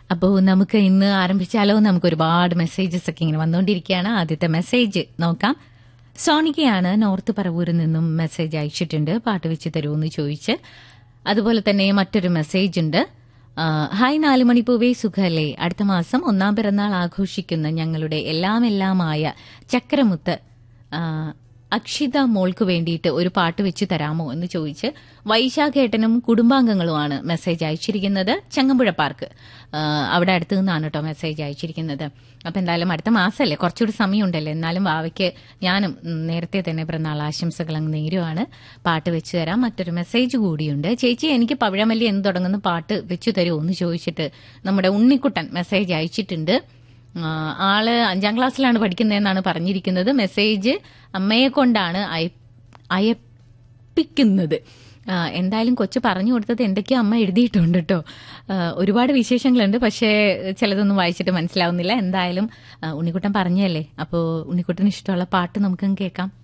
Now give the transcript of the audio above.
അപ്പോൾ നമുക്ക് ഇന്ന് ആരംഭിച്ചാലോ നമുക്ക് ഒരുപാട് മെസ്സേജസ് ഒക്കെ ഇങ്ങനെ വന്നുകൊണ്ടിരിക്കുകയാണ് ആദ്യത്തെ മെസ്സേജ് നോക്കാം സോണിക്കയാണ് നോർത്ത് പറവൂരിൽ നിന്നും മെസ്സേജ് അയച്ചിട്ടുണ്ട് പാട്ട് വെച്ച് തരുമെന്ന് ചോദിച്ച് അതുപോലെ തന്നെ മറ്റൊരു മെസ്സേജ് ഉണ്ട് ആ, ഹായ് നാലുമണി പൂവേ സുഖല്ലേ അടുത്ത മാസം ഒന്നാം പിറന്നാൾ ആഘോഷിക്കുന്ന ഞങ്ങളുടെ എല്ലാം എല്ലാമായ ചക്രമുത്ത് ആ, അക്ഷിത മോൾക്ക് വേണ്ടിയിട്ട് ഒരു പാട്ട് വെച്ച് തരാമോ എന്ന് ചോദിച്ച് വൈശാഖേട്ടനും കുടുംബാംഗങ്ങളുമാണ് മെസ്സേജ് അയച്ചിരിക്കുന്നത് ചങ്ങമ്പുഴ പാർക്ക് ആ, അവിടെ അടുത്ത് നിന്നാണ് കേട്ടോ മെസ്സേജ് അയച്ചിരിക്കുന്നത് അപ്പൊ എന്തായാലും അടുത്ത മാസമല്ലേ കുറച്ചുകൂടി സമയമുണ്ടല്ലോ എന്നാലും വാവയ്ക്ക് ഞാനും ഉം, നേരത്തെ തന്നെ പിറന്നാൾ ആശംസകൾ അങ്ങ് നേരുവാണ് പാട്ട് വെച്ച് തരാം മറ്റൊരു മെസ്സേജ് കൂടിയുണ്ട് ചേച്ചി എനിക്ക് പവിഴമല്ലി എന്ന് തുടങ്ങുന്ന പാട്ട് വെച്ചു തരുമോ എന്ന് ചോദിച്ചിട്ട് നമ്മുടെ ഉണ്ണിക്കുട്ടൻ മെസ്സേജ് അയച്ചിട്ടുണ്ട് ആ, ആള് അഞ്ചാം ക്ലാസ്സിലാണ് പഠിക്കുന്നതെന്നാണ് പറഞ്ഞിരിക്കുന്നത് മെസ്സേജ് അമ്മയെ കൊണ്ടാണ് അയ- അയപ്പിക്കുന്നത് ആ, എന്തായാലും കൊച്ചു പറഞ്ഞു കൊടുത്തത് എന്തൊക്കെയോ അമ്മ എഴുതിയിട്ടുണ്ട് കേട്ടോ ആ, ഒരുപാട് വിശേഷങ്ങളുണ്ട് പക്ഷേ ചിലതൊന്നും വായിച്ചിട്ട് മനസ്സിലാവുന്നില്ല എന്തായാലും ആ, ഉണ്ണിക്കുട്ടൻ പറഞ്ഞല്ലേ അപ്പോൾ ഉണ്ണിക്കുട്ടന് ഇഷ്ടമുള്ള പാട്ട് നമുക്കും കേൾക്കാം